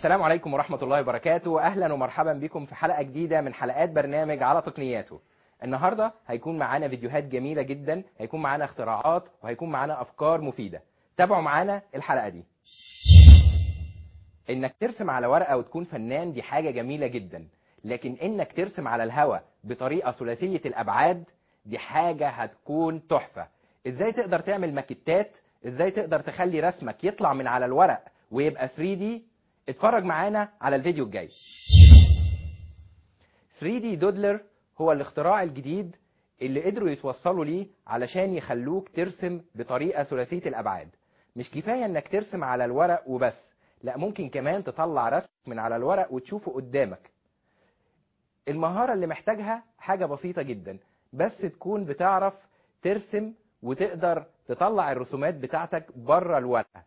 السلام عليكم ورحمة الله وبركاته أهلا ومرحبا بكم في حلقة جديدة من حلقات برنامج على تقنياته النهاردة هيكون معانا فيديوهات جميلة جدا هيكون معانا اختراعات وهيكون معانا أفكار مفيدة تابعوا معانا الحلقة دي انك ترسم على ورقة وتكون فنان دي حاجة جميلة جدا لكن انك ترسم على الهوا بطريقة ثلاثية الابعاد دي حاجة هتكون تحفة ازاي تقدر تعمل ماكيتات ازاي تقدر تخلي رسمك يطلع من على الورق ويبقى 3D اتفرج معانا على الفيديو الجاي 3D دودلر هو الاختراع الجديد اللي قدروا يتوصلوا ليه علشان يخلوك ترسم بطريقة ثلاثية الابعاد مش كفاية انك ترسم على الورق وبس لا ممكن كمان تطلع رسم من على الورق وتشوفه قدامك المهارة اللي محتاجها حاجة بسيطة جدا بس تكون بتعرف ترسم وتقدر تطلع الرسومات بتاعتك بره الورقة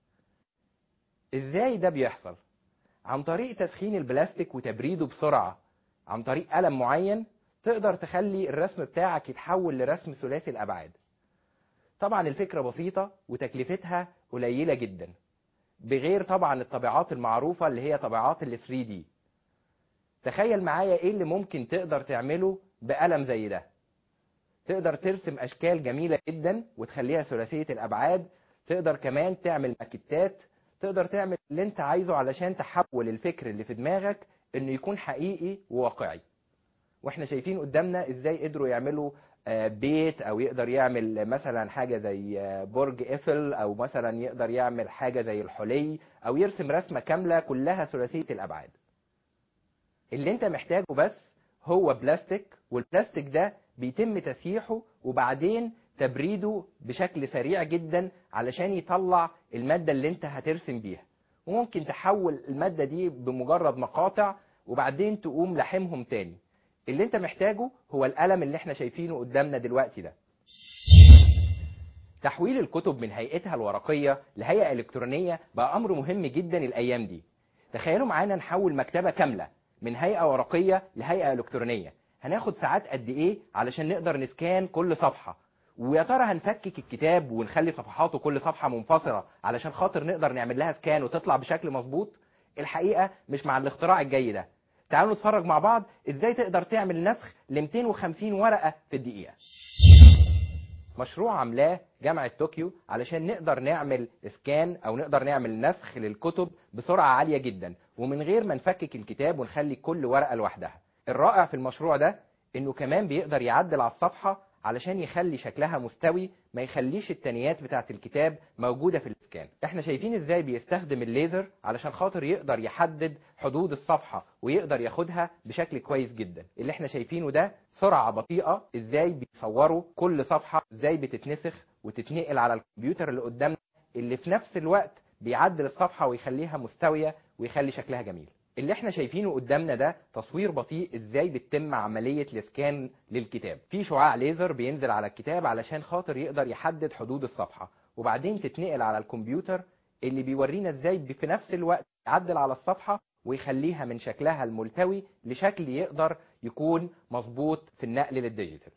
ازاي ده بيحصل عن طريق تسخين البلاستيك وتبريده بسرعة عن طريق قلم معين تقدر تخلي الرسم بتاعك يتحول لرسم ثلاثي الابعاد طبعا الفكرة بسيطة وتكلفتها قليلة جدا بغير طبعا الطبيعات المعروفة اللي هي طبيعات ال 3D تخيل معايا ايه اللي ممكن تقدر تعمله بقلم زي ده تقدر ترسم اشكال جميلة جدا وتخليها ثلاثية الابعاد تقدر كمان تعمل ماكيتات تقدر تعمل اللي انت عايزه علشان تحول الفكر اللي في دماغك انه يكون حقيقي وواقعي واحنا شايفين قدامنا ازاي قدروا يعملوا بيت او يقدر يعمل مثلا حاجة زي برج ايفل او مثلا يقدر يعمل حاجة زي الحلي او يرسم رسمة كاملة كلها ثلاثية الابعاد اللي انت محتاجه بس هو بلاستيك والبلاستيك ده بيتم تسييحه وبعدين تبريده بشكل سريع جدا علشان يطلع المادة اللي انت هترسم بيها وممكن تحول المادة دي بمجرد مقاطع وبعدين تقوم لحمهم تاني اللي انت محتاجه هو القلم اللي احنا شايفينه قدامنا دلوقتي ده تحويل الكتب من هيئتها الورقية لهيئة إلكترونية بقى أمر مهم جدا الأيام دي تخيلوا معانا نحول مكتبة كاملة من هيئة ورقية لهيئة إلكترونية هناخد ساعات قد إيه علشان نقدر نسكان كل صفحة ويا ترى هنفكك الكتاب ونخلي صفحاته كل صفحة منفصلة علشان خاطر نقدر نعمل لها سكان وتطلع بشكل مظبوط الحقيقة مش مع الاختراع الجاي ده تعالوا نتفرج مع بعض ازاي تقدر تعمل نسخ ل 250 ورقة في الدقيقة مشروع عاملاه جامعة طوكيو علشان نقدر نعمل اسكان او نقدر نعمل نسخ للكتب بسرعة عالية جدا ومن غير ما نفكك الكتاب ونخلي كل ورقة لوحدها الرائع في المشروع ده انه كمان بيقدر يعدل على الصفحة علشان يخلي شكلها مستوي ما يخليش التانيات بتاعة الكتاب موجودة في الاسكان احنا شايفين ازاي بيستخدم الليزر علشان خاطر يقدر يحدد حدود الصفحة ويقدر ياخدها بشكل كويس جدا اللي احنا شايفينه ده سرعة بطيئة ازاي بيصوروا كل صفحة ازاي بتتنسخ وتتنقل على الكمبيوتر اللي قدامنا اللي في نفس الوقت بيعدل الصفحة ويخليها مستوية ويخلي شكلها جميل اللي احنا شايفينه قدامنا ده تصوير بطيء ازاي بتتم عملية الاسكان للكتاب في شعاع ليزر بينزل على الكتاب علشان خاطر يقدر يحدد حدود الصفحة وبعدين تتنقل على الكمبيوتر اللي بيورينا ازاي في نفس الوقت يعدل على الصفحة ويخليها من شكلها الملتوي لشكل يقدر يكون مظبوط في النقل للديجيتال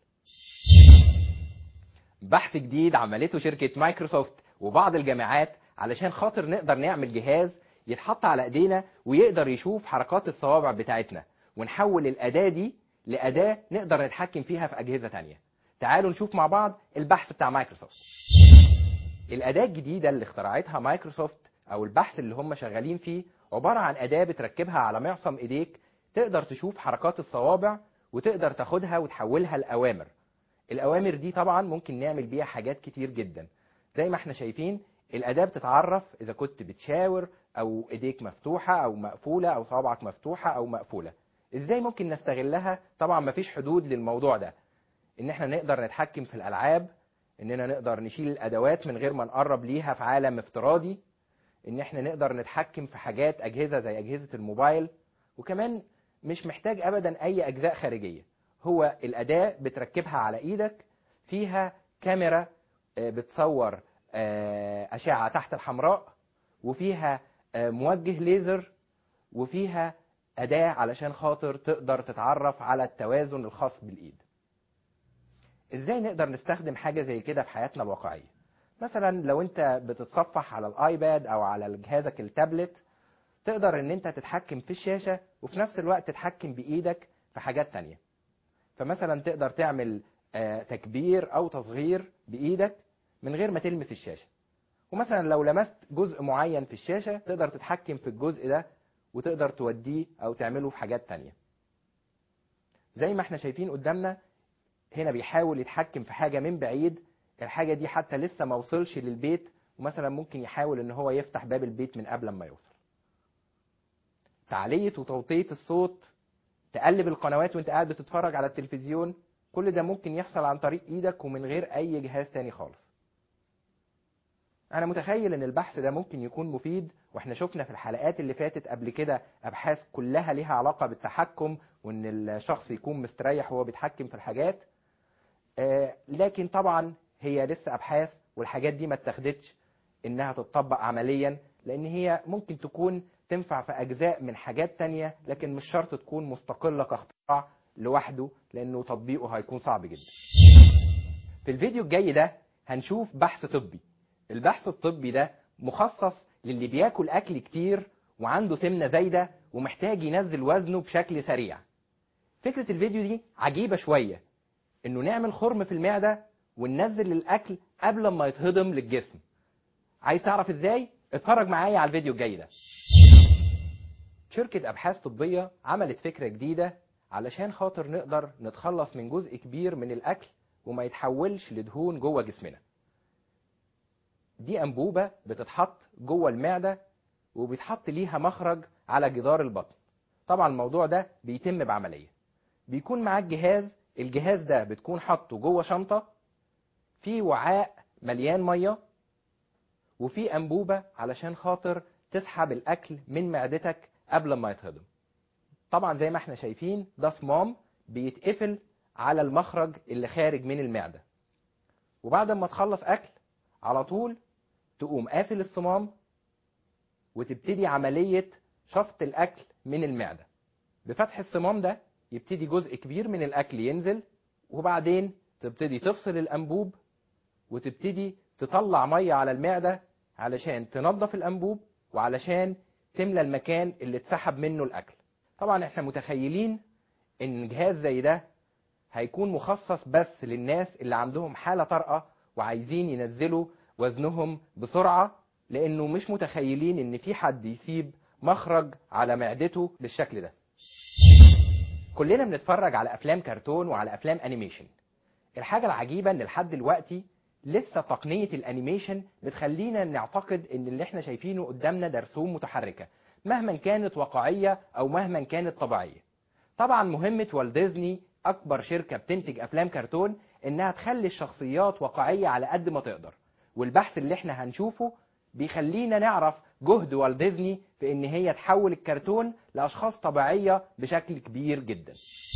بحث جديد عملته شركة مايكروسوفت وبعض الجامعات علشان خاطر نقدر نعمل جهاز يتحط على ايدينا ويقدر يشوف حركات الصوابع بتاعتنا ونحول الاداة دي لأداة نقدر نتحكم فيها في أجهزة تانية تعالوا نشوف مع بعض البحث بتاع مايكروسوفت الأداة الجديدة اللي اخترعتها مايكروسوفت أو البحث اللي هم شغالين فيه عبارة عن أداة بتركبها على معصم إيديك تقدر تشوف حركات الصوابع وتقدر تاخدها وتحولها لأوامر الأوامر دي طبعا ممكن نعمل بيها حاجات كتير جدا زي ما احنا شايفين الأداة بتتعرف إذا كنت بتشاور أو إيديك مفتوحة أو مقفولة أو صوابعك مفتوحة أو مقفولة إزاي ممكن نستغلها طبعا مفيش حدود للموضوع ده إن احنا نقدر نتحكم في الألعاب إننا نقدر نشيل الأدوات من غير ما نقرب ليها في عالم افتراضي إن احنا نقدر نتحكم في حاجات أجهزة زي أجهزة الموبايل وكمان مش محتاج أبدا أي أجزاء خارجية هو الأداة بتركبها على إيدك فيها كاميرا بتصور أشعة تحت الحمراء وفيها موجه ليزر وفيها أداة علشان خاطر تقدر تتعرف على التوازن الخاص بالإيد إزاي نقدر نستخدم حاجة زي كده في حياتنا الواقعية مثلا لو أنت بتتصفح على الآيباد أو على جهازك التابلت تقدر ان انت تتحكم في الشاشة وفي نفس الوقت تتحكم بايدك في حاجات تانية فمثلا تقدر تعمل آه، تكبير او تصغير بايدك من غير ما تلمس الشاشة ومثلا لو لمست جزء معين في الشاشة تقدر تتحكم في الجزء ده وتقدر توديه او تعمله في حاجات تانية زي ما احنا شايفين قدامنا هنا بيحاول يتحكم في حاجة من بعيد الحاجة دي حتى لسه ما وصلش للبيت ومثلا ممكن يحاول ان هو يفتح باب البيت من قبل ما يوصل تعلية وتوطية الصوت تقلب القنوات وانت قاعد بتتفرج على التلفزيون كل ده ممكن يحصل عن طريق ايدك ومن غير اي جهاز تاني خالص انا متخيل ان البحث ده ممكن يكون مفيد واحنا شفنا في الحلقات اللي فاتت قبل كده ابحاث كلها ليها علاقة بالتحكم وان الشخص يكون مستريح وهو بيتحكم في الحاجات آه، لكن طبعا هي لسه ابحاث والحاجات دي ما اتخدتش انها تتطبق عمليا لان هي ممكن تكون تنفع في اجزاء من حاجات تانية لكن مش شرط تكون مستقلة كاختراع لوحده لانه تطبيقه هيكون صعب جدا في الفيديو الجاي ده هنشوف بحث طبي البحث الطبي ده مخصص للي بياكل اكل كتير وعنده سمنة زايدة ومحتاج ينزل وزنه بشكل سريع فكرة الفيديو دي عجيبة شوية انه نعمل خرم في المعدة وننزل الاكل قبل ما يتهضم للجسم عايز تعرف ازاي اتفرج معايا على الفيديو الجاي ده شركة ابحاث طبية عملت فكرة جديدة علشان خاطر نقدر نتخلص من جزء كبير من الاكل وما يتحولش لدهون جوه جسمنا دي انبوبة بتتحط جوه المعدة وبيتحط ليها مخرج على جدار البطن طبعا الموضوع ده بيتم بعملية بيكون معاك جهاز الجهاز ده بتكون حاطه جوه شنطة في وعاء مليان مية وفي أنبوبة علشان خاطر تسحب الأكل من معدتك قبل ما يتهضم طبعا زي ما احنا شايفين ده صمام بيتقفل على المخرج اللي خارج من المعدة وبعد ما تخلص أكل على طول تقوم قافل الصمام وتبتدي عملية شفط الأكل من المعدة بفتح الصمام ده يبتدي جزء كبير من الأكل ينزل وبعدين تبتدي تفصل الأنبوب وتبتدي تطلع مية على المعدة علشان تنظف الأنبوب وعلشان تملى المكان اللي اتسحب منه الأكل طبعا احنا متخيلين ان جهاز زي ده هيكون مخصص بس للناس اللي عندهم حالة طارئة وعايزين ينزلوا وزنهم بسرعة لانه مش متخيلين ان في حد يسيب مخرج على معدته بالشكل ده كلنا بنتفرج على افلام كرتون وعلى افلام انيميشن الحاجة العجيبة ان لحد دلوقتي لسه تقنية الانيميشن بتخلينا نعتقد ان اللي احنا شايفينه قدامنا ده رسوم متحركة مهما كانت واقعية او مهما كانت طبيعية طبعا مهمة والت ديزني اكبر شركة بتنتج افلام كرتون انها تخلي الشخصيات واقعية على قد ما تقدر والبحث اللي احنا هنشوفه بيخلينا نعرف جهد والت ديزني في ان هي تحول الكرتون لاشخاص طبيعية بشكل كبير جدا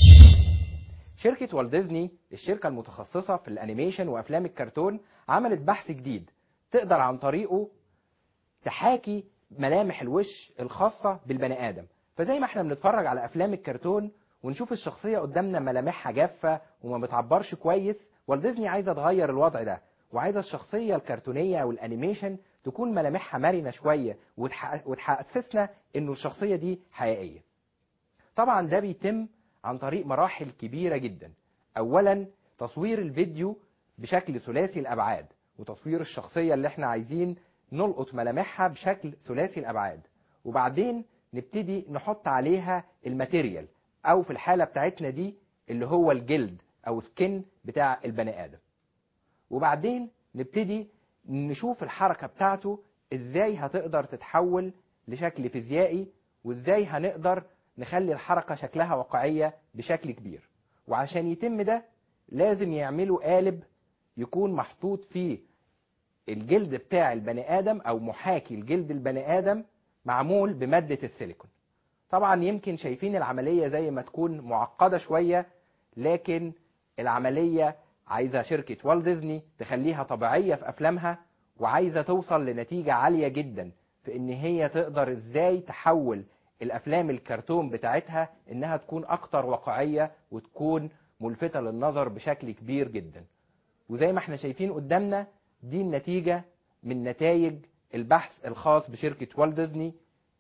شركة والت ديزني الشركة المتخصصة في الانيميشن وافلام الكرتون عملت بحث جديد تقدر عن طريقه تحاكي ملامح الوش الخاصة بالبني آدم فزي ما احنا بنتفرج على افلام الكرتون ونشوف الشخصية قدامنا ملامحها جافة وما بتعبرش كويس والت ديزني عايزة تغير الوضع ده وعايزة الشخصية الكرتونية او الانيميشن تكون ملامحها مرنة شوية وتح- وتحسسنا انه الشخصية دي حقيقية طبعا ده بيتم عن طريق مراحل كبيرة جدا اولا تصوير الفيديو بشكل ثلاثي الابعاد وتصوير الشخصية اللي احنا عايزين نلقط ملامحها بشكل ثلاثي الابعاد وبعدين نبتدي نحط عليها الماتيريال او في الحالة بتاعتنا دي اللي هو الجلد او سكن بتاع البني ادم وبعدين نبتدي نشوف الحركة بتاعته ازاي هتقدر تتحول لشكل فيزيائي وازاي هنقدر نخلي الحركة شكلها واقعية بشكل كبير وعشان يتم ده لازم يعملوا قالب يكون محطوط فيه الجلد بتاع البني آدم أو محاكي الجلد البني آدم معمول بمادة السيليكون طبعا يمكن شايفين العملية زي ما تكون معقدة شوية لكن العملية عايزة شركة والت ديزني تخليها طبيعية في أفلامها وعايزة توصل لنتيجة عالية جدا في إن هي تقدر إزاي تحول الأفلام الكرتون بتاعتها إنها تكون أكتر واقعية وتكون ملفتة للنظر بشكل كبير جدا وزي ما احنا شايفين قدامنا دي النتيجة من نتائج البحث الخاص بشركة والت ديزني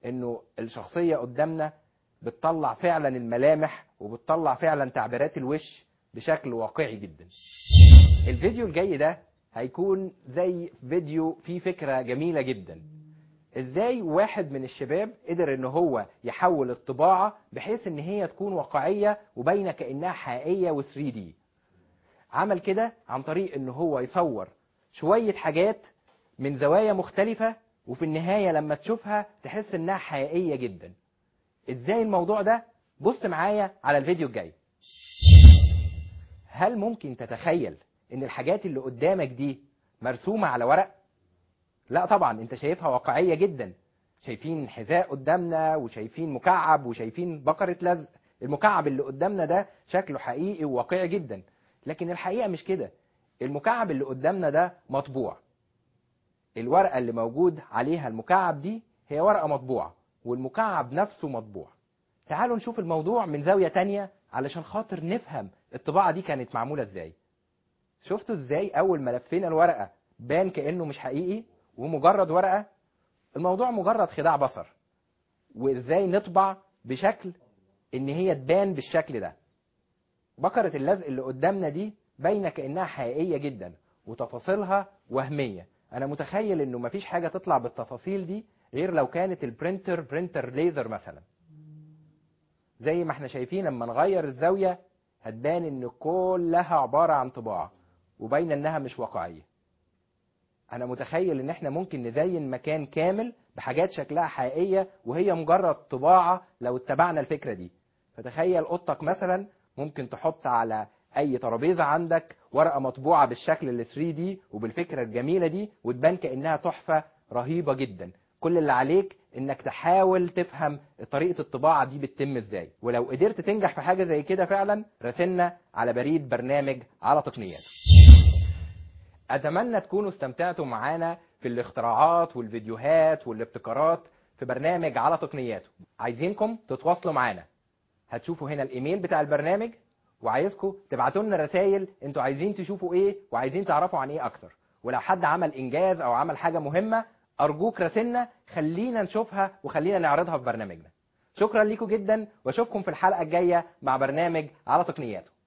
انه الشخصيه قدامنا بتطلع فعلا الملامح وبتطلع فعلا تعبيرات الوش بشكل واقعي جدا الفيديو الجاي ده هيكون زي فيديو فيه فكره جميله جدا ازاي واحد من الشباب قدر ان هو يحول الطباعه بحيث ان هي تكون واقعيه وباينه كانها حقيقيه و3 دي عمل كده عن طريق ان هو يصور شويه حاجات من زوايا مختلفه وفي النهايه لما تشوفها تحس انها حقيقيه جدا ازاي الموضوع ده بص معايا على الفيديو الجاي هل ممكن تتخيل ان الحاجات اللي قدامك دي مرسومه على ورق لا طبعا انت شايفها واقعيه جدا شايفين حذاء قدامنا وشايفين مكعب وشايفين بقره لزق المكعب اللي قدامنا ده شكله حقيقي وواقعي جدا لكن الحقيقه مش كده المكعب اللي قدامنا ده مطبوع الورقه اللي موجود عليها المكعب دي هي ورقه مطبوعه والمكعب نفسه مطبوع تعالوا نشوف الموضوع من زاويه تانية علشان خاطر نفهم الطباعه دي كانت معموله ازاي شفتوا ازاي اول ما لفينا الورقه بان كانه مش حقيقي ومجرد ورقه الموضوع مجرد خداع بصر وازاي نطبع بشكل ان هي تبان بالشكل ده بكرة اللزق اللي قدامنا دي باينه كانها حقيقيه جدا وتفاصيلها وهميه انا متخيل انه مفيش حاجه تطلع بالتفاصيل دي غير لو كانت البرينتر برينتر ليزر مثلا زي ما احنا شايفين لما نغير الزاويه هتبان ان كلها عباره عن طباعه وباينه انها مش واقعيه انا متخيل ان احنا ممكن نزين مكان كامل بحاجات شكلها حقيقيه وهي مجرد طباعه لو اتبعنا الفكره دي فتخيل اوضتك مثلا ممكن تحط على اي ترابيزه عندك ورقه مطبوعه بالشكل ال 3 دي وبالفكره الجميله دي وتبان كانها تحفه رهيبه جدا كل اللي عليك انك تحاول تفهم طريقه الطباعه دي بتتم ازاي ولو قدرت تنجح في حاجه زي كده فعلا راسلنا على بريد برنامج على تقنيات اتمنى تكونوا استمتعتوا معانا في الاختراعات والفيديوهات والابتكارات في برنامج على تقنياته عايزينكم تتواصلوا معانا هتشوفوا هنا الايميل بتاع البرنامج وعايزكم تبعتوا لنا رسائل انتوا عايزين تشوفوا ايه وعايزين تعرفوا عن ايه اكتر ولو حد عمل انجاز او عمل حاجه مهمه ارجوك راسلنا خلينا نشوفها وخلينا نعرضها في برنامجنا شكرا لكم جدا واشوفكم في الحلقه الجايه مع برنامج على تقنياته